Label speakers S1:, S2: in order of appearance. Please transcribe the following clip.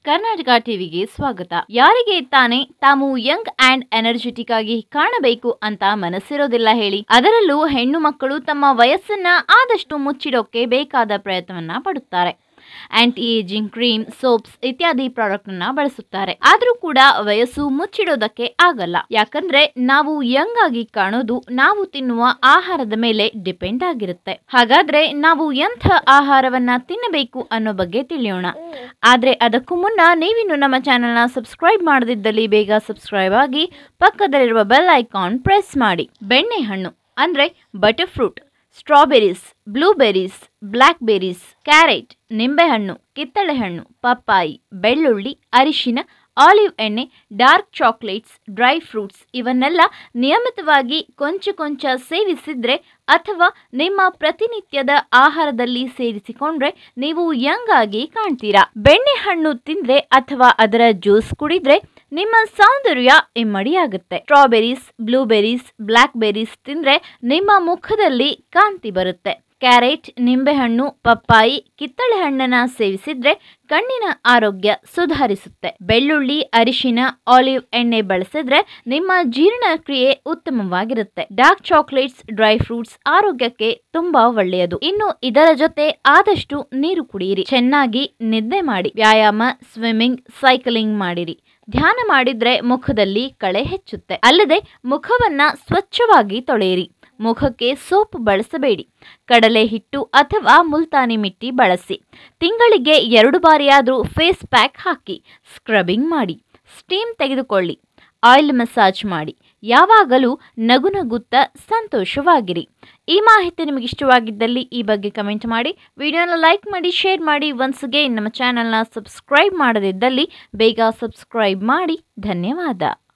S1: ಕರ್ನಾಟಕ ಟಿವಿಗೆ ಸ್ವಾಗತ ಯಾರಿಗೆ ತಾನೇ ತಾವು ಯಂಗ್ ಅಂಡ್ ಎನರ್ಜೆಟಿಕ್ ಆಗಿ ಕಾಣಬೇಕು ಅಂತ ಮನಸ್ಸಿರೋದಿಲ್ಲ ಹೇಳಿ ಅದರಲ್ಲೂ ಹೆಣ್ಣು ಮಕ್ಕಳು ತಮ್ಮ ವಯಸ್ಸನ್ನ ಆದಷ್ಟು ಮುಚ್ಚಿಡೋಕೆ ಬೇಕಾದ ಪ್ರಯತ್ನವನ್ನ ಪಡುತ್ತಾರೆ ಆಂಟಿ ಏಜಿಂಗ್ ಕ್ರೀಮ್ ಸೋಪ್ಸ್ ಇತ್ಯಾದಿ ಪ್ರಾಡಕ್ಟ್ ಅನ್ನ ಬಳಸುತ್ತಾರೆ ಆದ್ರೂ ಕೂಡ ವಯಸ್ಸು ಮುಚ್ಚಿಡೋದಕ್ಕೆ ಆಗಲ್ಲ ಯಾಕಂದ್ರೆ ನಾವು ಯಂಗ್ ಆಗಿ ಕಾಣೋದು ನಾವು ತಿನ್ನುವ ಆಹಾರದ ಮೇಲೆ ಡಿಪೆಂಡ್ ಆಗಿರುತ್ತೆ ಹಾಗಾದ್ರೆ ನಾವು ಎಂಥ ಆಹಾರವನ್ನ ತಿನ್ನಬೇಕು ಅನ್ನೋ ಬಗ್ಗೆ ತಿಳಿಯೋಣ ಆದ್ರೆ ಅದಕ್ಕೂ ಮುನ್ನ ನೀವಿನ್ನು ನಮ್ಮ ಚಾನೆಲ್ನ ಸಬ್ಸ್ಕ್ರೈಬ್ ಮಾಡದಿದ್ದಲ್ಲಿ ಬೇಗ ಸಬ್ಸ್ಕ್ರೈಬ್ ಆಗಿ ಪಕ್ಕದಲ್ಲಿರುವ ಬೆಲ್ ಐಕಾನ್ ಪ್ರೆಸ್ ಮಾಡಿ ಬೆಣ್ಣೆಹಣ್ಣು ಅಂದ್ರೆ butter fruit strawberries blueberries blackberries carrot ನಿಂಬೆಹಣ್ಣು ಕಿತ್ತಳೆ ಹಣ್ಣು ಪಪ್ಪಾಯಿ ಬೆಳ್ಳುಳ್ಳಿ ಅರಿಶಿನ ಆಲಿವ್ ಎಣ್ಣೆ ಡಾರ್ಕ್ ಚಾಕ್ಲೇಟ್ಸ್ ಡ್ರೈ ಫ್ರೂಟ್ಸ್ ಇವನ್ನೆಲ್ಲ ನಿಯಮಿತವಾಗಿ ಕೊಂಚ ಕೊಂಚ ಸೇವಿಸಿದ್ರೆ ಅಥವಾ ನಿಮ್ಮ ಪ್ರತಿನಿತ್ಯದ ಆಹಾರದಲ್ಲಿ ಸೇರಿಸಿಕೊಂಡ್ರೆ ನೀವು ಯಂಗ್ ಆಗಿ ಕಾಣ್ತೀರಾ ಬೆಣ್ಣೆಹಣ್ಣು ತಿಂದ್ರೆ ಅಥವಾ ಅದರ ಜ್ಯೂಸ್ ಕುಡಿದ್ರೆ ನಿಮ್ಮ ಸೌಂದರ್ಯ ಇಮ್ಮಡಿಯಾಗುತ್ತೆ ಸ್ಟ್ರಾಬೆರೀಸ್ ಬ್ಲೂಬೆರೀಸ್ ಬ್ಲ್ಯಾಕ್ ಬೆರೀಸ್ ತಿಂದ್ರೆ ನಿಮ್ಮ ಮುಖದಲ್ಲಿ ಕಾಂತಿ ಬರುತ್ತೆ ಕ್ಯಾರೆಟ್ ನಿಂಬೆಹಣ್ಣು ಪಪ್ಪಾಯಿ ಕಿತ್ತಳೆ ಹಣ್ಣನ್ನ ಸೇವಿಸಿದ್ರೆ ಕಣ್ಣಿನ ಆರೋಗ್ಯ ಸುಧಾರಿಸುತ್ತೆ ಬೆಳ್ಳುಳ್ಳಿ ಅರಿಶಿನ ಆಲಿವ್ ಎಣ್ಣೆ ಬಳಸಿದ್ರೆ ನಿಮ್ಮ ಜೀರ್ಣಕ್ರಿಯೆ ಉತ್ತಮವಾಗಿರುತ್ತೆ ಡಾರ್ಕ್ ಚಾಕ್ಲೇಟ್ಸ್ ಡ್ರೈ ಫ್ರೂಟ್ಸ್ ಆರೋಗ್ಯಕ್ಕೆ ತುಂಬಾ ಒಳ್ಳೆಯದು ಇನ್ನು ಇದರ ಜೊತೆ ಆದಷ್ಟು ನೀರು ಕುಡಿಯಿರಿ ಚೆನ್ನಾಗಿ ನಿದ್ದೆ ಮಾಡಿ ವ್ಯಾಯಾಮ ಸ್ವಿಮ್ಮಿಂಗ್ ಸೈಕ್ಲಿಂಗ್ ಮಾಡಿರಿ ಧ್ಯಾನ ಮಾಡಿದ್ರೆ ಮುಖದಲ್ಲಿ ಕಳೆ ಹೆಚ್ಚುತ್ತೆ ಅಲ್ಲದೆ ಮುಖವನ್ನ ಸ್ವಚ್ಛವಾಗಿ ತೊಳೆಯಿರಿ ಮುಖಕ್ಕೆ ಸೋಪ್ ಬಳಸಬೇಡಿ ಕಡಲೆ ಹಿಟ್ಟು ಅಥವಾ ಮುಲ್ತಾನಿ ಮಿಟ್ಟಿ ಬಳಸಿ ತಿಂಗಳಿಗೆ ಎರಡು ಬಾರಿಯಾದರೂ ಫೇಸ್ ಪ್ಯಾಕ್ ಹಾಕಿ ಸ್ಕ್ರಬ್ಬಿಂಗ್ ಮಾಡಿ ಸ್ಟೀಮ್ ತೆಗೆದುಕೊಳ್ಳಿ ಆಯಿಲ್ ಮಸಾಜ್ ಮಾಡಿ ಯಾವಾಗಲೂ ನಗು ನಗುತ್ತಾ ಸಂತೋಷವಾಗಿರಿ ಈ ಮಾಹಿತಿ ನಿಮಗೆ ಇಷ್ಟವಾಗಿದ್ದಲ್ಲಿ ಈ ಬಗ್ಗೆ ಕಮೆಂಟ್ ಮಾಡಿ ವಿಡಿಯೋನ ಲೈಕ್ ಮಾಡಿ ಶೇರ್ ಮಾಡಿ ಒನ್ಸ್ಗೆ ನಮ್ಮ ಚಾನಲ್ನ ಸಬ್ಸ್ಕ್ರೈಬ್ ಮಾಡದಿದ್ದಲ್ಲಿ ಬೇಗ ಸಬ್ಸ್ಕ್ರೈಬ್ ಮಾಡಿ ಧನ್ಯವಾದ